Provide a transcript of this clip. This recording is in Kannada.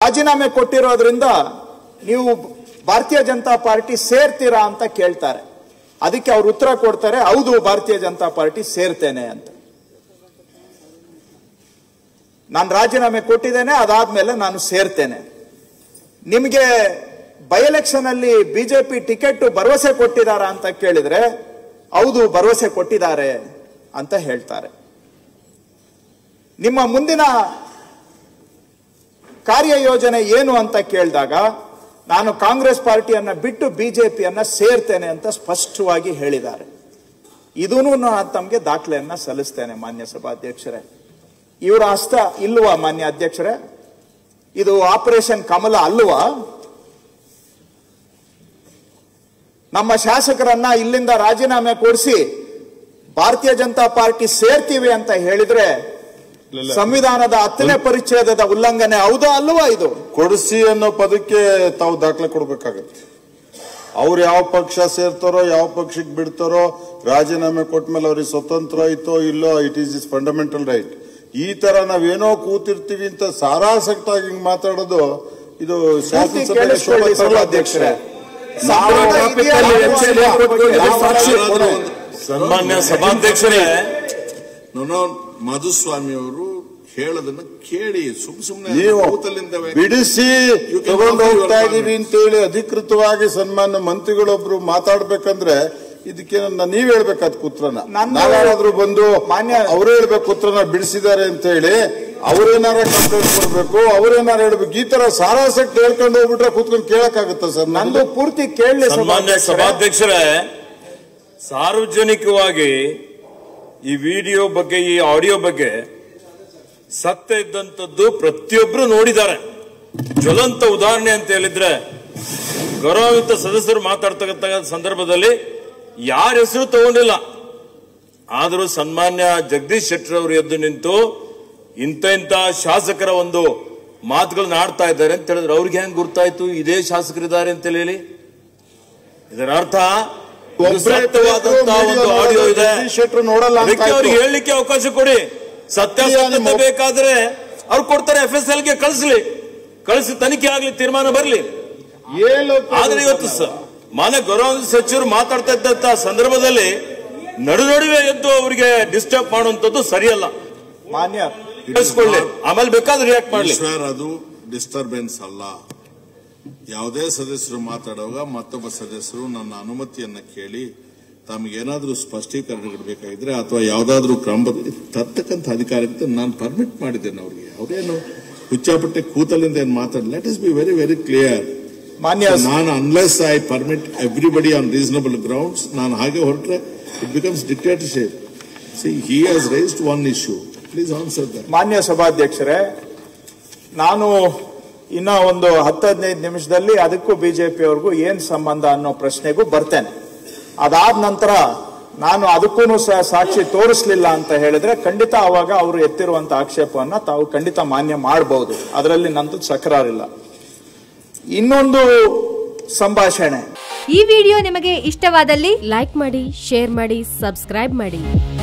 ರಾಜೀನಾಮೆ ಕೊಟ್ಟಿರೋದ್ರಿಂದ ನೀವು ಭಾರತೀಯ ಜನತಾ ಪಾರ್ಟಿ ಸೇರ್ತೀರಾ ಅಂತ ಕೇಳ್ತಾರೆ ಅದಕ್ಕೆ ಅವ್ರು ಉತ್ತರ ಕೊಡ್ತಾರೆ ಹೌದು ಭಾರತೀಯ ಜನತಾ ಪಾರ್ಟಿ ಸೇರ್ತೇನೆ ಅಂತ ನಾನು ರಾಜೀನಾಮೆ ಕೊಟ್ಟಿದ್ದೇನೆ ಅದಾದ್ಮೇಲೆ ನಾನು ಸೇರ್ತೇನೆ ನಿಮಗೆ ಬೈ ಎಲೆಕ್ಷನ್ ಅಲ್ಲಿ ಬಿಜೆಪಿ ಟಿಕೆಟ್ ಭರವಸೆ ಕೊಟ್ಟಿದಾರ ಅಂತ ಕೇಳಿದ್ರೆ ಹೌದು ಭರವಸೆ ಕೊಟ್ಟಿದ್ದಾರೆ ಅಂತ ಹೇಳ್ತಾರೆ ನಿಮ್ಮ ಮುಂದಿನ ಕಾರ್ಯಯೋಜನೆ ಏನು ಅಂತ ಕೇಳಿದಾಗ ನಾನು ಕಾಂಗ್ರೆಸ್ ಪಾರ್ಟಿಯನ್ನ ಬಿಟ್ಟು ಬಿಜೆಪಿಯನ್ನ ಸೇರ್ತೇನೆ ಅಂತ ಸ್ಪಷ್ಟವಾಗಿ ಹೇಳಿದ್ದಾರೆ ಇದೂ ನಾನು ತಮಗೆ ದಾಖಲೆಯನ್ನ ಸಲ್ಲಿಸ್ತೇನೆ ಮಾನ್ಯ ಸಭಾಧ್ಯಕ್ಷರೇ ಇವರ ಹಸ್ತ ಇಲ್ವಾ ಮಾನ್ಯ ಅಧ್ಯಕ್ಷರೇ ಇದು ಆಪರೇಷನ್ ಕಮಲ ಅಲ್ವಾ ನಮ್ಮ ಶಾಸಕರನ್ನ ಇಲ್ಲಿಂದ ರಾಜೀನಾಮೆ ಕೊಡಿಸಿ ಭಾರತೀಯ ಜನತಾ ಪಾರ್ಟಿ ಸೇರ್ತೀವಿ ಅಂತ ಹೇಳಿದ್ರೆ ಸಂವಿಧಾನದ ಹತ್ತನೇ ಪರಿಚ್ಛೇದದ ಉಲ್ಲಂಘನೆ ಹೌದಾ ಅಲ್ವಾ ಇದು ಕೊಡಿಸಿ ಅನ್ನೋ ಪದಕ್ಕೆ ತಾವು ದಾಖಲೆ ಕೊಡ್ಬೇಕಾಗತ್ತೆ ಅವ್ರು ಯಾವ ಪಕ್ಷ ಸೇರ್ತಾರೋ ಯಾವ ಪಕ್ಷಕ್ಕೆ ಬಿಡ್ತಾರೋ ರಾಜೀನಾಮೆ ಕೊಟ್ಮೇಲೆ ಅವ್ರಿಗೆ ಸ್ವತಂತ್ರ ಐತೋ ಇಲ್ಲೋ it is is fundamental right ಈ ತರ ನಾವೇನೋ ಕೂತಿರ್ತೀವಿ ಅಂತ ಸಾರಾಸಕ್ತಾಗಿ ಹಿಂಗ್ ಮಾತಾಡೋದು ಇದು ಶಾಸನಸಭೆಗೆ ಕೇಳಿಸ್ಕೊಳ್ಳಿ ಶೋಭೆ ತರಲ್ಲ ಸಭಾಧ್ಯಕ್ಷರೇ. ಅಧ್ಯಕ್ಷರೇ ನಾವು ಸಂವಿಧಾನ ಇದೆಯಾ? ನಾವು ಸಾಕ್ಷಿ ಅದನ್ನ- ಸನ್ಮಾನ್ಯ ಸಭಾಧ್ಯಕ್ಷರೇ ನಾನು ಮಧುಸ್ವಾಮಿ ಅವರು ಹೇಳೋದನ್ನ ಕೇಳಿ ಸುಮ್ ಸುಮ್ನೆ ನೀವು ಕೂತಲ್ಲಿಂದ ವ್ಯಕ್ತಿ- ಬಿಡಿಸಿ You can ತಗೊಂಡು offer your ಹೋಗ್ತಾ ಇದೀವಿ comment. ಅಂತೇಳಿ ಅಧಿಕೃತವಾಗಿ ಸನ್ಮಾನ್ಯ ಮಂತ್ರಿಗಳೊಬ್ರು ಮಾತಾಡ್ಬೇಕಂದ್ರೆ ಇದಕ್ಕೆ ನ- ನೀವ್ ಹೇಳ್ಬೇಕಾದ್ ಉತ್ತರನ ನನ್ನ- ನಾವ್ಯಾರಾದ್ರೂ ಬಂದು ಮಾನ್ಯ- ಅವ್ರು ಹೇಳ್ಬೇಕು ಉತ್ತರನ ಬಿಡಿಸಿದ್ದಾರೆ ಅಂತ ಹೇಳಿ ಅವ್ರೇನಾರ ಕಂಪ್ಲೇಂಟ್ ಕೊಡ್ಬೇಕು ಅವ್ರೇನಾರ ಹೇಳ್ಬೇಕು ಈ ತರ ಸಾರಾಸಕ್ತಿ ಹೇಳ್ಕೊಂಡು ಹೋಗ್ಬಿಟ್ರೆ ಕೂತ್ಕೊಂಡು ಕೇಳಕ್ಕಾಗುತ್ತ ಸರ್ ನಂದು ಪೂರ್ತಿ ಕೇಳಲಿ ಸನ್ಮಾನ್ಯ ಸಭಾಧ್ಯಕ್ಷರೇ ಸಾರ್ವಜನಿಕವಾಗಿ ಈ ವಿಡಿಯೋ ಬಗ್ಗೆ ಈ ಆಡಿಯೋ ಬಗ್ಗೆ ಸತ್ಯ ಇದ್ದಂಥದ್ದು ಪ್ರತಿಯೊಬ್ಬರು ನೋಡಿದ್ದಾರೆ ಜ್ವಲಂತ ಉದಾಹರಣೆ ಅಂತ ಹೇಳಿದ್ರೆ ಗೌರವಯುತ ಸದಸ್ಯರು ಮಾತಾಡ್ತಕ್ಕಂಥ ಸಂದರ್ಭದಲ್ಲಿ ಯಾರ ಹೆಸರು ತಗೊಂಡಿಲ್ಲ ಆದರೂ ಸನ್ಮಾನ್ಯ ಜಗದೀಶ್ ಶೆಟ್ಟರ್ ಅವರು ಎದ್ದು ನಿಂತು ಇಂಥ ಇಂಥ ಶಾಸಕರ ಒಂದು ಮಾತುಗಳನ್ನ ಆಡ್ತಾ ಇದ್ದಾರೆ ಅಂತ ಹೇಳಿದ್ರೆ ಅವ್ರಿಗೆ ಹೆಂಗ್ ಗುರ್ತಾಯ್ತು ಇದೇ ಶಾಸಕರಿದ್ದಾರೆ ಅಂತ ಹೇಳಿ ಇದರ ಅರ್ಥ ಇದು ಒಬ್ರೇ ಸತ್ಯವಾದಂತಹ ಒಂದು video ಆಡಿಯೋ ಇದೆ ಜಗದೀಶ್ ಶೆಟ್ರು ನೋಡಲ್ಲ ಅಂತ ಅದಕ್ಕೆ ಆಯ್ತು. ಅವ್ರಿಗೆ ಹೇಳಲಿಕ್ಕೆ ಅವಕಾಶ ಕೊಡಿ ಸತ್ಯಾಸತ್ಯತೆ ನಿಮ್ಮ- ಬೇಕಾದ್ರೆ ಅವ್ರು ಕೊಡ್ತಾರೆ ಎಫ್ ಎಸ್ ಎಲ್ಗೆ ಕಳಿಸ್ಲಿ ಕಳಿಸಿ ತನಿಖೆ ಆಗ್ಲಿ ತೀರ್ಮಾನ ಬರಲಿ ಆದ್ರೆ ಇವತ್ತು ಸ- ಮಾನ್ಯ ಗೌರವ ಸಚಿವರು ಮಾತಾಡ್ತಾ ಇದ್ದಂತ ಸಂದರ್ಭದಲ್ಲಿ ನಡು ನಡುವೆ ಎದ್ದು ಅವರಿಗೆ ಡಿಸ್ಟರ್ಬ್ ಮಾಡುವಂತದ್ದು ಸರಿಯಲ್ಲ ಮಾನ್ಯ ಕಳಿಸ್ಕೊಳ್ಳಿ ಆಮೇಲೆ ಬೇಕಾದ್ರೆ ರಿಯಾಕ್ಟ್ ಮಾಡ್ಲಿ ಈಶ್ವರ್ ಅದು ಡಿಸ್ಟರ್ಬೆನ್ಸ್ ಅಲ್ಲ ಯಾವುದೇ ಸದಸ್ಯರು ಮಾತಾಡುವಾಗ ಮತ್ತೊಬ್ಬ ಸದಸ್ಯರು ನನ್ನ ಅನುಮತಿಯನ್ನ ಕೇಳಿ ತಮಗೇನಾದ್ರೂ ಸ್ಪಷ್ಟೀಕರಣಗಳು ಬೇಕಾಗಿದ್ರೆ ಅಥವಾ ಯಾವುದಾದ್ರೂ ಕ್ರಮ ತರ್ತಕ್ಕಂಥ ಅಧಿಕಾರ ಇರುತ್ತೆ ನಾನು ಪರ್ಮಿಟ್ ಮಾಡಿದ್ದೇನೆ ಅವ್ರಿಗೆ ಅವರೇನು ಹುಚ್ಚಾಪಟ್ಟೆ ಕೂತಲಿಂದ ಏನು ಮಾತಾಡ let us be very very clear ಮಾನ್ಯ ನಾನು unless I permit everybody on reasonable grounds ನಾನು ಹಾಗೆ ಹೊರಟ್ರೆ it becomes dictatorship see he has raised one issue please answer that ಮಾನ್ಯ ಸಭಾಧ್ಯಕ್ಷರೇ ನಾನು ಇನ್ನ ಒಂದು ಹತ್ತು ಹದಿನೈದು ನಿಮಿಷದಲ್ಲಿ ಅದಕ್ಕೂ ಬಿಜೆಪಿಯವ್ರಿಗೂ ಏನ್ ಸಂಬಂಧ ಅನ್ನೋ ಪ್ರಶ್ನೆಗೂ ಬರ್ತೇನೆ ಅದಾದ ನಂತರ ನಾನು ಅದಕ್ಕೂ ಸಹ ಸಾಕ್ಷಿ ತೋರಿಸ್ಲಿಲ್ಲ ಅಂತ ಹೇಳಿದ್ರೆ ಖಂಡಿತ ಅವಾಗ ಅವರು ಎತ್ತಿರುವಂತ ಆಕ್ಷೇಪವನ್ನ ತಾವು ಖಂಡಿತ ಮಾನ್ಯ ಮಾಡಬಹುದು ಅದರಲ್ಲಿ ನಂದು ಸಕರಾರಿಲ್ಲ ಇನ್ನೊಂದು ಸಂಭಾಷಣೆ ಈ ವಿಡಿಯೋ ನಿಮಗೆ ಇಷ್ಟವಾದಲ್ಲಿ ಲೈಕ್ ಮಾಡಿ ಶೇರ್ ಮಾಡಿ ಸಬ್ಸ್ಕ್ರೈಬ್ ಮಾಡಿ